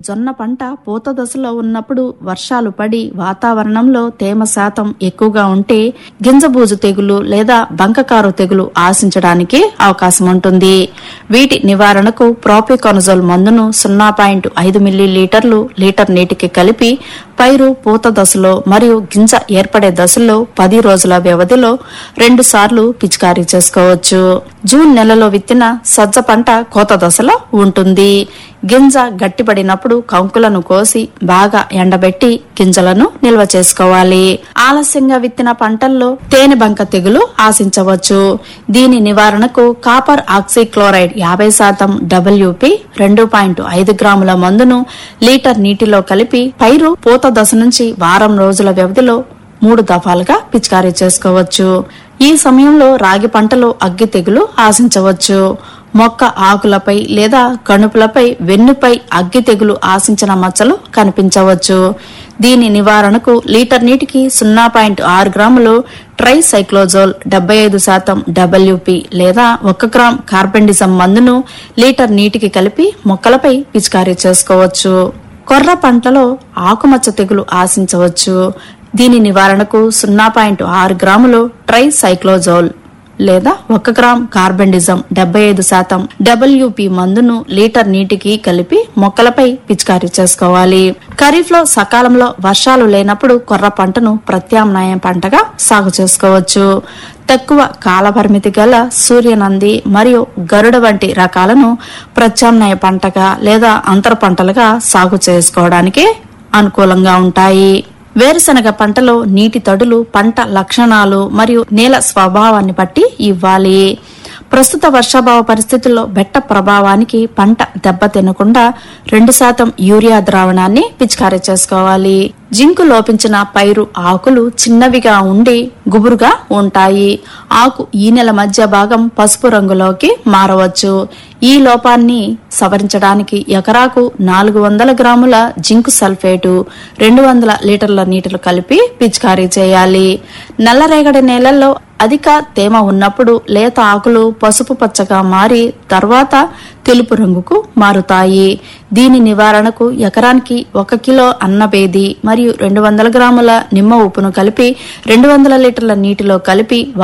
జొన్న పంట పూత దశలో ఉన్నప్పుడు వర్షాలు పడి వాతావరణంలో తేమ శాతం ఎక్కువగా ఉంటే గింజబూజు తెగులు లేదా బంకకారు తెగులు ఆశించడానికి అవకాశం ఉంటుంది వీటి నివారణకు ప్రోపికొనజోల్ మందును సున్నా పాయింట్ ఐదు మిల్లీ లీటర్లు లీటర్ నీటికి కలిపి పైరు పూత దశలో మరియు గింజ ఏర్పడే దశలో పది రోజుల వ్యవధిలో రెండు సార్లు పిచికారీ చేసుకోవచ్చు జూన్ నెలలో విత్తిన సజ్జ పంట కోత దశలో ఉంటుంది గింజ గట్టిపడినప్పుడు కంకులను కోసి బాగా ఎండబెట్టి గింజలను నిల్వ చేసుకోవాలి ఆలస్యంగా విత్తిన పంటల్లో తేనె బంక తెగులు ఆశించవచ్చు దీని నివారణకు కాపర్ ఆక్సిక్లోరైడ్ యాభై శాతం డబ్ల్యూపి రెండు పాయింట్ ఐదు గ్రాముల మందును లీటర్ నీటిలో కలిపి పైరు పూత దశ నుంచి వారం రోజుల వ్యవధిలో మూడు దఫాలుగా పిచికారీ చేసుకోవచ్చు ఈ సమయంలో రాగి పంటలో అగ్గి తెగులు ఆశించవచ్చు మొక్క ఆకులపై లేదా కణుపులపై వెన్నుపై అగ్గి తెగులు ఆశించిన మచ్చలు కనిపించవచ్చు దీని నివారణకు లీటర్ నీటికి సున్నా పాయింట్ ఆరు గ్రాములు ట్రై సైక్లోజోల్ డెబ్బై ఐదు శాతం డబ్ల్యూపి లేదా ఒక గ్రామ్ కార్బెండిజం మందును లీటర్ నీటికి కలిపి మొక్కలపై పిచికారీ చేసుకోవచ్చు కొర్ర పంటలో ఆకుమచ్చ తెగులు ఆశించవచ్చు దీని నివారణకు సున్నా పాయింట్ ఆరు గ్రాములు ట్రై సైక్లోజోల్ లేదా ఒక గ్రామ్ కార్బెండిజం డెబ్బై ఐదు శాతం డబ్ల్యూపి మందును లీటర్ నీటికి కలిపి మొక్కలపై పిచికారీ చేసుకోవాలి ఖరీఫ్ లో సకాలంలో వర్షాలు లేనప్పుడు కొర్ర పంటను ప్రత్యామ్నాయ పంటగా సాగు చేసుకోవచ్చు తక్కువ కాలపరిమితి గల సూర్యనంది మరియు గరుడ వంటి రకాలను ప్రత్యామ్నాయ పంటగా లేదా అంతర పంటలుగా సాగు చేసుకోవడానికి అనుకూలంగా ఉంటాయి వేరుశనగ పంటలో నీటి తడులు పంట లక్షణాలు మరియు నేల స్వభావాన్ని బట్టి ఇవ్వాలి ప్రస్తుత వర్షాభావ పరిస్థితుల్లో బెట్ట ప్రభావానికి పంట దెబ్బతినకుండా రెండు శాతం యూరియా ద్రావణాన్ని పిచికారీ చేసుకోవాలి జింకు లోపించిన పైరు ఆకులు చిన్నవిగా ఉండి గుబురుగా ఉంటాయి ఆకు ఈ నెల మధ్య భాగం పసుపు రంగులోకి మారవచ్చు ఈ లోపాన్ని సవరించడానికి ఎకరాకు నాలుగు వందల గ్రాముల జింకు సల్ఫేటు రెండు వందల లీటర్ల నీటిలో కలిపి పిచికారీ చేయాలి నల్లరేగడి నేలల్లో అధిక తేమ ఉన్నప్పుడు లేత ఆకులు పసుపు పచ్చగా మారి తర్వాత తెలుపు రంగుకు మారుతాయి దీని నివారణకు ఎకరానికి ఒక కిలో అన్నబేది మరియు రెండు వందల గ్రాముల నిమ్మ ఉప్పును కలిపి రెండు వందల లీటర్ల నీటిలో కలిపి